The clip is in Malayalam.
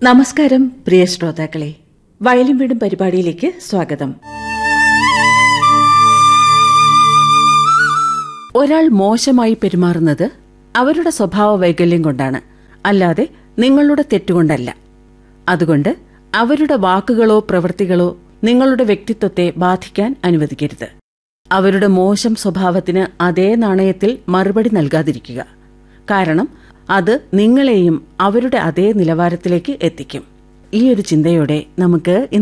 നമസ്കാരം പ്രിയ ശ്രോതാക്കളെ വയലും വീടും പരിപാടിയിലേക്ക് സ്വാഗതം ഒരാൾ മോശമായി പെരുമാറുന്നത് അവരുടെ സ്വഭാവ വൈകല്യം കൊണ്ടാണ് അല്ലാതെ നിങ്ങളുടെ തെറ്റുകൊണ്ടല്ല അതുകൊണ്ട് അവരുടെ വാക്കുകളോ പ്രവൃത്തികളോ നിങ്ങളുടെ വ്യക്തിത്വത്തെ ബാധിക്കാൻ അനുവദിക്കരുത് അവരുടെ മോശം സ്വഭാവത്തിന് അതേ നാണയത്തിൽ മറുപടി നൽകാതിരിക്കുക കാരണം അത് നിങ്ങളെയും അവരുടെ അതേ നിലവാരത്തിലേക്ക് എത്തിക്കും ഈ ഒരു ചിന്തയോടെ നമുക്ക്